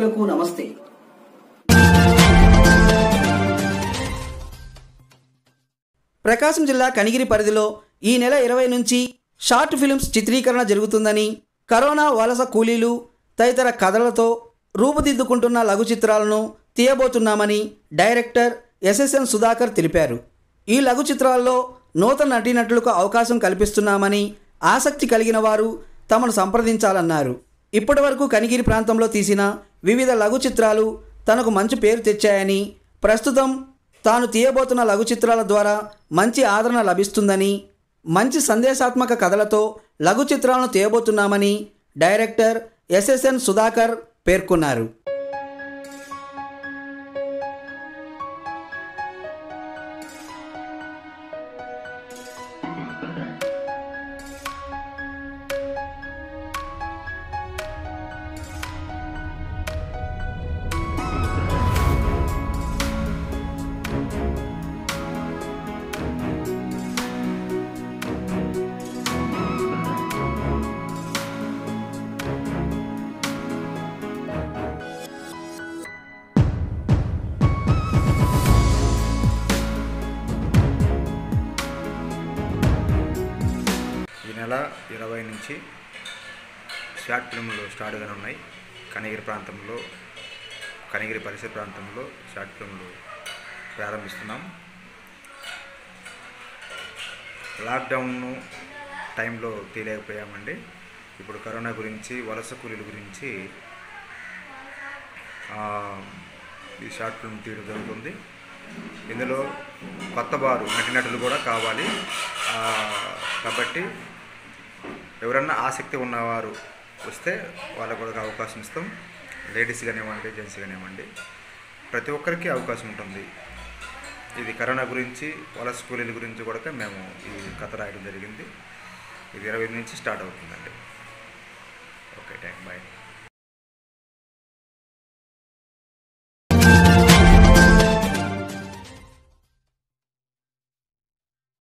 ప్రేక్షకులకు నమస్తే ప్రకాశం జిల్లా కనిగిరి పరిధిలో ఈ నెల ఇరవై నుంచి షార్ట్ ఫిల్మ్స్ చిత్రీకరణ జరుగుతుందని కరోనా వలస కూలీలు తదితర కథలతో రూపుదిద్దుకుంటున్న లఘు చిత్రాలను తీయబోతున్నామని డైరెక్టర్ ఎస్ఎస్ఎన్ సుధాకర్ తెలిపారు ఈ లఘు చిత్రాల్లో నూతన నటీనటులకు అవకాశం కల్పిస్తున్నామని ఆసక్తి కలిగిన వారు తమను సంప్రదించాలన్నారు ఇప్పటివరకు కనిగిరి ప్రాంతంలో తీసిన వివిధ లఘు చిత్రాలు తనకు మంచి పేరు తెచ్చాయని ప్రస్తుతం తాను తీయబోతున్న లఘు చిత్రాల ద్వారా మంచి ఆదరణ లభిస్తుందని మంచి సందేశాత్మక కథలతో లఘు చిత్రాలను తీయబోతున్నామని డైరెక్టర్ ఎస్ఎస్ఎన్ సుధాకర్ పేర్కొన్నారు ఈ నెల ఇరవై నుంచి షార్ట్ ఫిల్మ్లు స్టార్ట్ గానే ఉన్నాయి కనిగిరి ప్రాంతంలో కనిగిరి పరిసర ప్రాంతంలో షార్ట్ ఫిల్మ్లు ప్రారంభిస్తున్నాం లాక్డౌన్ టైంలో తీయలేకపోయామండి ఇప్పుడు కరోనా గురించి వలస కూలీల గురించి ఆ, ఈ షార్ట్ ఫిల్మ్ తీయడం జరుగుతుంది ఇందులో కొత్త వారు నటినటులు కూడా కావాలి ఆ, కాబట్టి ఎవరన్నా ఆసక్తి ఉన్నవారు వస్తే వాళ్ళకు కూడా అవకాశం ఇస్తాం లేడీస్ కానివ్వండి జెంట్స్ కానివ్వండి ప్రతి ఒక్కరికి అవకాశం ఉంటుంది ఇది కరోనా గురించి వలస కూలీల గురించి కూడా మేము ఈ కథ రాయడం జరిగింది ఇది ఇరవై నుంచి స్టార్ట్ అవుతుందండి ఓకే థ్యాంక్ బాయ్